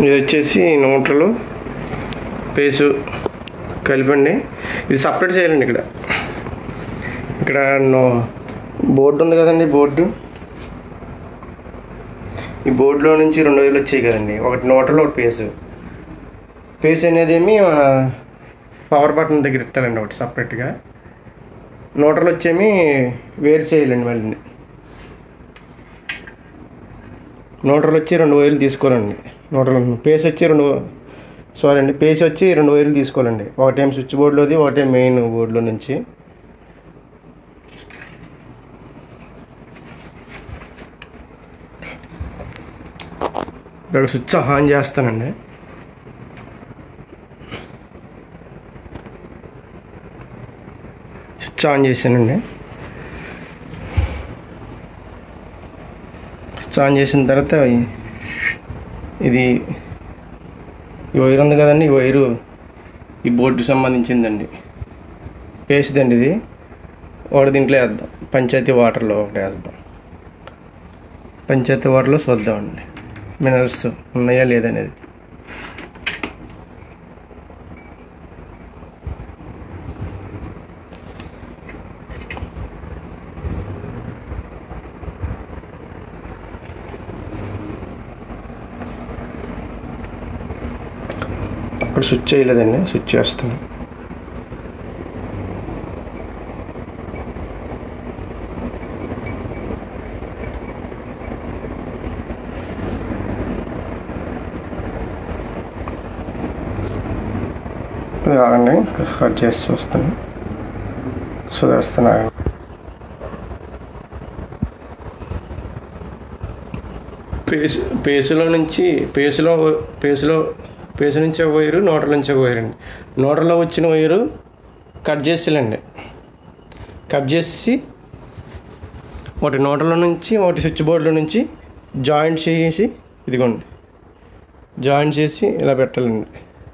ఇది వచ్చేసి neutral face కలిపండి ఇది సపరేట్ చేయాలండి ఇక్కడ ఇక్కడ నో బోర్డు ఉంది కదండి బోర్డు ఈ బోర్డులో నుంచి రెండు వేలు వచ్చాయి కదండి ఒకటి నోటలో ఒకటి పేసు పేస్ అనేది ఏమి పవర్ బటన్ దగ్గర పెట్టాలండి ఒకటి సపరేట్గా నోటలు వచ్చేమి వేరు చేయాలండి మళ్ళీ నోటలు వచ్చి రెండు వైర్లు తీసుకోవాలండి నోటలు పేస్ వచ్చి రెండు సారీ అండి పేస్ వచ్చి రెండు వైర్లు తీసుకోవాలండి ఒకటేం స్విచ్ బోర్డులోది ఒకటే మెయిన్ బోర్డులో నుంచి ఇక్కడ స్విచ్ ఆన్ చేస్తానండి స్విచ్ ఆన్ చేశానండి స్విచ్ ఆన్ చేసిన తర్వాత ఈ- ఇది ఈ వైర్ ఉంది కదండి ఈ వైరు ఈ బోర్డుకి సంబంధించిందండి వేసిదండి ఇది ఒకటి దీంట్లో వేద్దాం పంచాయతీ వాటర్లో ఒకటి వేద్దాం పంచాయతీ వాటర్లో చూద్దామండి మినరల్స్ ఉన్నాయా లేదనేది అక్కడ స్విచ్ చేయలేదండి స్విచ్ చేస్తాను ఇది ఆగండి కట్ చేసి చూస్తాను సుదర్శన ఆగండి పేసు పేసులో నుంచి పేసులో పేసులో పేసు నుంచి ఒక వైరు నోటల నుంచి ఒక వైరు అండి నోటలో వచ్చిన వైరు కట్ చేసేయాలండి కట్ చేసి ఒకటి నోటలో నుంచి ఒకటి స్విచ్ బోర్డులో నుంచి జాయింట్ చేసి ఇదిగోండి జాయింట్ చేసి ఇలా పెట్టాలండి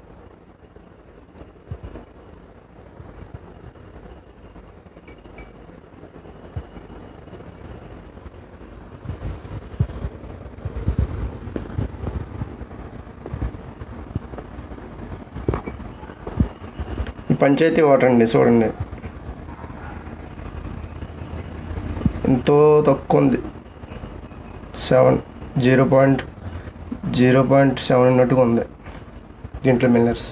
ఈ పంచాయతీ వాటర్ అండి చూడండి ఎంతో తక్కువ ఉంది seven zero point zero point seven అన్నట్టుగా ఉంది దీంట్లో మిల్లర్స్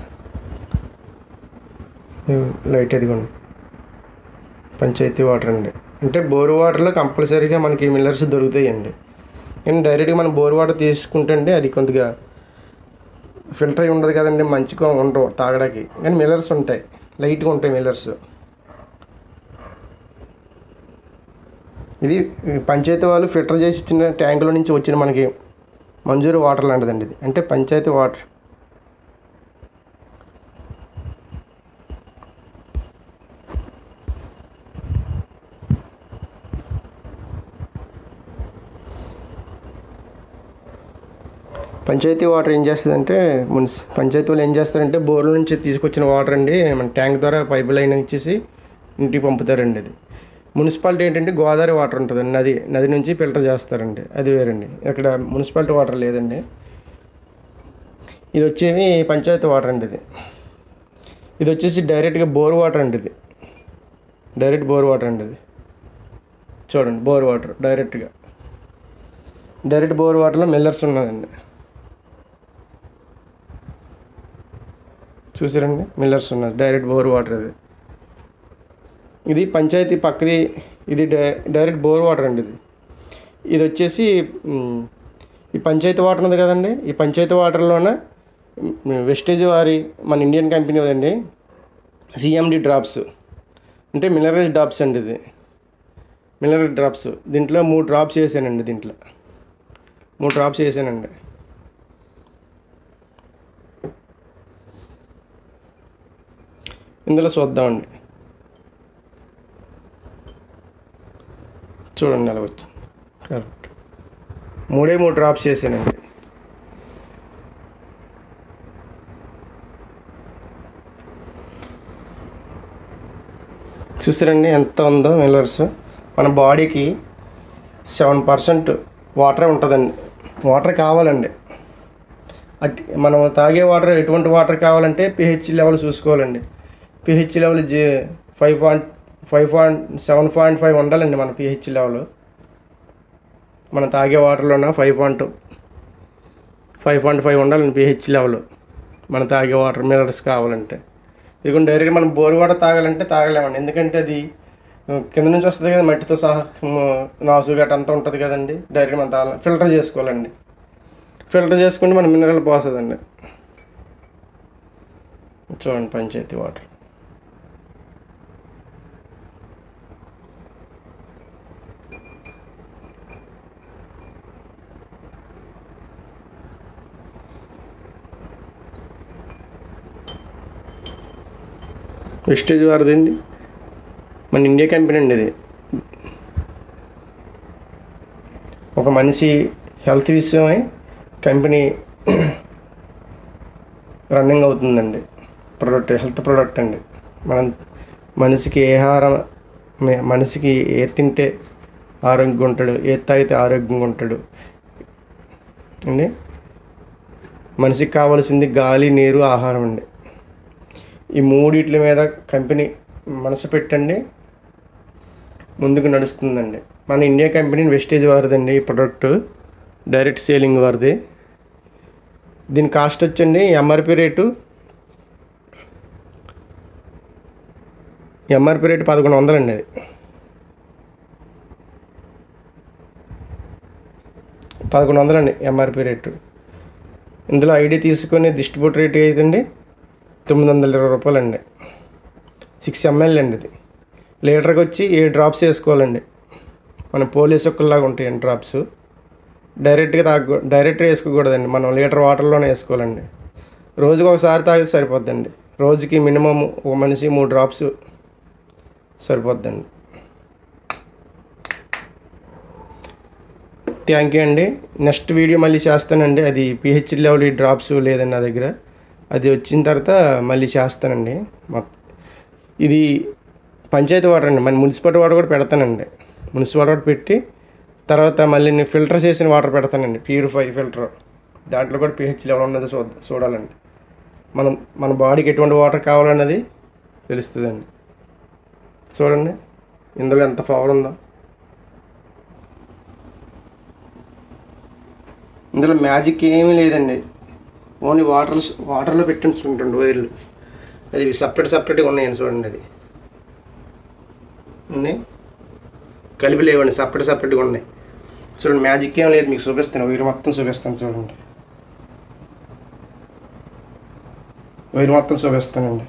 లైట్ ఎదిగోండి పంచాయతీ వాటర్ అండి అంటే బోర్ వాటర్లో కంపల్సరీగా మనకి మిల్లర్స్ దొరుకుతాయండి కానీ డైరెక్ట్గా మనం బోర్ వాటర్ తీసుకుంటే అండి అది కొద్దిగా ఫిల్టర్ అయి ఉండదు కదండి మంచిగా ఉండవు తాగడానికి కానీ మిల్లర్స్ ఉంటాయి లైట్గా ఉంటాయి మిల్లర్స్ ఇది ఈ పంచాయతీ వాళ్ళు ఫిల్టర్ చేసి ఇచ్చిన ట్యాంకులో నుంచి వచ్చిన మనకి మంజూరు వాటర్ లాంటిదండి ఇది అంటే పంచాయతీ వాటర్ పంచాయతీ వాటర్ ఏం చేస్తుందంటే మున్సి పంచాయతీ వాళ్ళు ఏం చేస్తారంటే బోర్ల నుంచి తీసుకొచ్చిన వాటర్ అండి మన ట్యాంక్ ద్వారా పైప్ లైన్ ఇచ్చేసి ఇంటికి పంపుతారండి అది మున్సిపాలిటీ ఏంటంటే గోదావరి వాటర్ ఉంటుందండి నది నది నుంచి ఫిల్టర్ చేస్తారండి అది వేరండి ఇక్కడ మున్సిపాలిటీ వాటర్ లేదండి ఇది వచ్చేవి పంచాయతీ వాటర్ అండి ఇది ఇది వచ్చేసి డైరెక్ట్గా బోర్ వాటర్ అండి ఇది డైరెక్ట్ బోర్ వాటర్ అండి ఇది చూడండి బోర్ వాటర్ డైరెక్ట్గా డైరెక్ట్ బోర్ వాటర్లో మిల్లర్స్ ఉన్నదండి చూసారండి మిల్లర్స్ ఉన్నది డైరెక్ట్ బోర్ వాటర్ ఇది ఇది పంచాయతీ పక్కది ఇది డై డైరెక్ట్ బోర్ వాటర్ అండి ఇది ఇది వచ్చేసి మ్, ఈ పంచాయతీ వాటర్ ఉంది కదండి ఈ పంచాయతీ వాటర్లోన మ్, వెస్టేజ్ వారి మన ఇండియన్ కంపెనీ కదండి సిఎండి డ్రాప్స్ అంటే మినరల్ డ్రాప్స్ అండి ఇది మినరల్ డ్రాప్స్ దీంట్లో మూడు డ్రాప్స్ వేసానండి దీంట్లో మూడు డ్రాప్స్ వేసానండి ఇందులో చూద్దామండి చూడండి అలా వచ్చింది కరెక్ట్ మూడే మూడు డ్రాప్స్ చేశానండి చూసారండి ఎంత ఉందో మిల్లర్స్ మన బాడీకి సెవెన్ పర్సెంట్ వాటర్ ఉంటుందండి వాటర్ కావాలండి అట్ మనం తాగే వాటర్ ఎటువంటి వాటర్ కావాలంటే పిహెచ్ లెవెల్ చూసుకోవాలండి పిహెచ్ లెవెల్ జే five point five point seven point five ఉండాలండి మన పిహెచ్ లెవెల్ మనం తాగే వాటర్లోన five point five point five ఉండాలండి పిహెచ్ లెవెల్ మనం తాగే వాటర్ మినరల్స్ కావాలంటే ఇదిగో డైరెక్ట్ మనం బోర్ వాటర్ తాగాలంటే తాగలేమండి ఎందుకంటే అది ఆ, కింద నుంచి వస్తుంది కదా మట్టితో సహా మ- నాసు గట్ట అంతా ఉంటుంది కదండి డైరెక్ట్ మనం తాగాలి ఫిల్టర్ చేసుకోవాలండి ఫిల్టర్ చేసుకుంటే మన మినరల్ పోతుందండి చూడండి పంచాయతీ వాటర్ వెస్టేజ్ వారిదండి మన ఇండియా కంపెనీ అండి ఇది ఒక మనిషి హెల్త్ విషయమై కంపెనీ రన్నింగ్ అవుతుందండి ప్రోడక్ట్ హెల్త్ ప్రోడక్ట్ అండి మనం మనిషికి ఏ ఆహారం మే- మనిషికి ఏ తింటే ఆరోగ్యంగా ఉంటాడు ఏ తాగితే ఆరోగ్యంగా ఉంటాడు అండి మనిషికి కావాల్సింది గాలి నీరు ఆహారం అండి ఈ మూడిట్ల మీద కంపెనీ మనసు పెట్టండి ముందుకు నడుస్తుందండి మన ఇండియా కంపెనీ వెస్టేజ్ వారిదండి ఈ ప్రొడక్ట్ డైరెక్ట్ సేలింగ్ వారిది దీని కాస్ట్ వచ్చండి ఎంఆర్పి రేటు ఎంఆర్పి రేటు పదకొండు వందలండి అది పదకొండు వందలండి ఎంఆర్పి రేటు ఇందులో ఐడి తీసుకొని డిస్ట్రిబ్యూటర్ రేట్ అయ్యిందండి తొమ్మిది వందల ఇరవై రూపాయలండి సిక్స్ ఎంఎల్ అండి ఇది లీటర్కి వచ్చి ఏ డ్రాప్స్ వేసుకోవాలండి మన పోలీస్ ఒక్కలాగా ఉంటాయండి డ్రాప్స్ డైరెక్ట్గా తాగ డైరెక్ట్గా వేసుకోకూడదండి మనం లీటర్ వాటర్లోనే వేసుకోవాలండి రోజుకి ఒకసారి తాగితే సరిపోద్దండి రోజుకి మినిమం ఒక మనిషి మూడు డ్రాప్స్ సరిపోద్దండి థ్యాంక్ యూ అండి నెక్స్ట్ వీడియో మళ్ళీ చేస్తానండి అది పిహెచ్ లెవెల్ ఈ డ్రాప్స్ లేదండి నా దగ్గర అది వచ్చిన తర్వాత మళ్ళీ చేస్తానండి మొత్తం ఇది పంచాయతీ వాటర్ అండి మన మున్సిపాలిటీ వాటర్ కూడా పెడతానండి మున్సిపల్ వాటర్ పెట్టి తర్వాత మళ్ళీ నేను ఫిల్టర్ చేసిన వాటర్ పెడతానండి ప్యూరిఫై ఫిల్టర్ దాంట్లో కూడా పిహెచ్ లెవెల్ ఉన్నది చూద్ద చూడాలండి మనం మన బాడీకి ఎటువంటి వాటర్ కావాలన్నది తెలుస్తుందండి చూడండి ఇందులో ఎంత పవర్ ఉందో ఇందులో మ్యాజిక్ ఏమీ లేదండి ఓన్లీ వాటర్ వాటర్లో పెట్టించుకుంటుండే వైర్లు అది సపరేట్ సపరేట్గా ఉన్నాయండి చూడండి అది ఉన్నాయి కలిపి లేవండి సపరేట్ సపరేట్గా ఉన్నాయి చూడండి మ్యాజిక్ ఏం లేదు మీకు చూపిస్తాను వైర్ మొత్తం చూపిస్తాను చూడండి వైర్ మొత్తం చూపిస్తానండి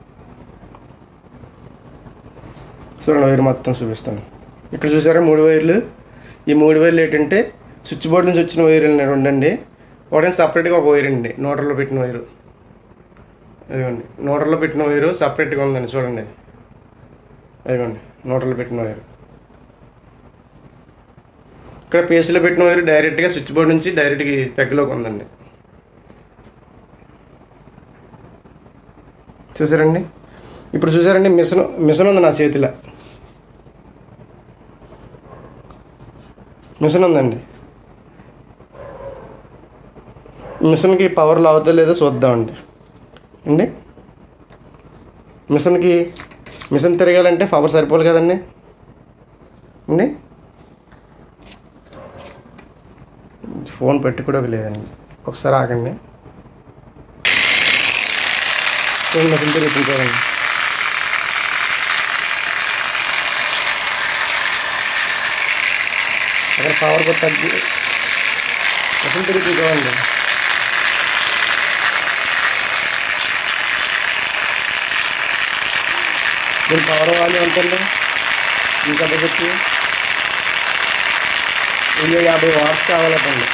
చూడండి వైర్ మొత్తం చూపిస్తాను ఇక్కడ చూసారా మూడు వైర్లు ఈ మూడు వైర్లు ఏంటంటే స్విచ్ బోర్డ్ నుంచి వచ్చిన వైర్ ఉండండి ఒకటి సపరేట్గా ఒక వైర్ అండి నోటర్లో పెట్టిన వైరు అదిగోండి నోటర్లో పెట్టిన వైరు సపరేట్గా ఉందండి చూడండి అదిగోండి నోటర్లో పెట్టిన వైరు ఇక్కడ పేస్ట్లో పెట్టిన వైరు డైరెక్ట్గా స్విచ్ బోర్డ్ నుంచి డైరెక్ట్గా పెగ్లోకి ఉందండి చూసారండి ఇప్పుడు చూసారండి మిషన్ మిషన్ ఉంది నా చేతిలో మిషన్ ఉందండి మిషన్కి పవర్ లాగుతా లేదో చూద్దామండి అండి మిషన్కి మిషన్ తిరగాలంటే పవర్ సరిపోదు కదండి అండి ఫోన్ పెట్టి కూడా లేదండి ఒకసారి ఆగండి ఫోన్ మిషన్ తిరుగుతుంది చూడండి అక్కడ పవర్ కూడా తగ్గి మిషన్ తిరుగుతుంది చూడండి దీని పవర్ వాల్యూ ఎంతండి ఇంకా పెట్టి వెయ్యి యాభై వాట్స్ కావాలటండి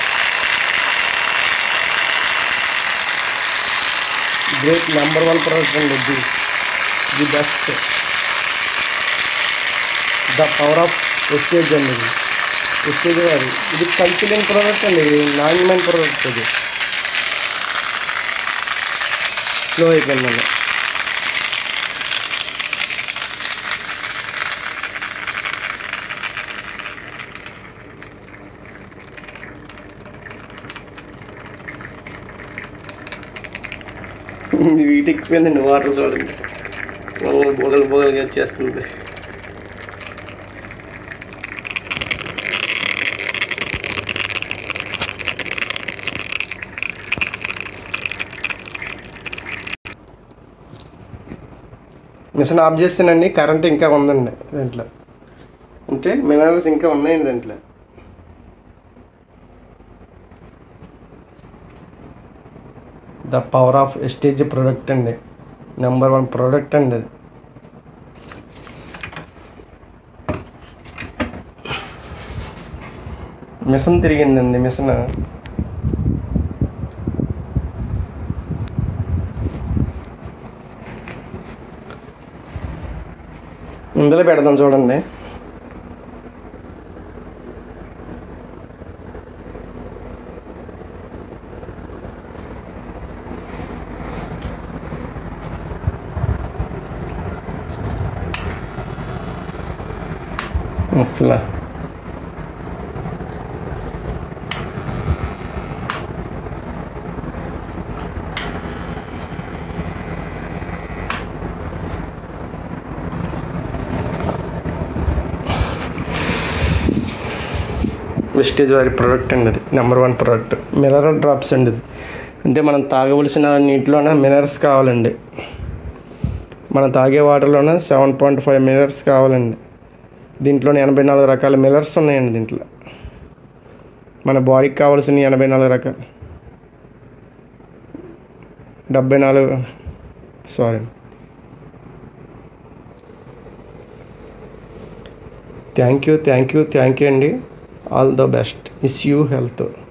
గ్రేట్ నెంబర్ వన్ ప్రోడక్ట్ అండి ఇది the best the power of Vestige అండి ఇది వెస్టేజ్ వారి ఇది కల్చరల్ ప్రోడక్ట్ అండి ఇది నాణ్యమైన ప్రోడక్ట్ ఇది స్లో అయిపోయిందండి ఇది వీటి ఎక్కిపోయిందండి వాటర్ చూడండి మామూలు బోగలు బోగలుగా వచ్చేస్తుంది మిషన్ ఆఫ్ చేస్తానండి కరెంట్ ఇంకా ఉందండి దాంట్లో అంటే మినరల్స్ ఇంకా ఉన్నాయండి దాంట్లో the power of Vestige product అండి నెంబర్ వన్ ప్రోడక్ట్ అండి అది మిషన్ తిరిగిందండి మిషన్ ఇందులో పెడదాం చూడండి అసలు వెస్టేజ్ వారి ప్రోడక్ట్ అండి అది number one product mineral drops అండి ఇది అంటే మనం తాగవలసిన నీటిలోనే మినరల్స్ కావాలండి మనం తాగే వాటర్లోనే సెవెన్ పాయింట్ ఫైవ్ మినరల్స్ కావాలండి దీంట్లో ఎనభై నాలుగు రకాల మినరల్స్ ఉన్నాయండి దీంట్లో మన బాడీకి కావాల్సిన ఎనభై నాలుగు రకాలు డెబ్బై నాలుగు sorry thank you thank you thank you అండి all the best is you health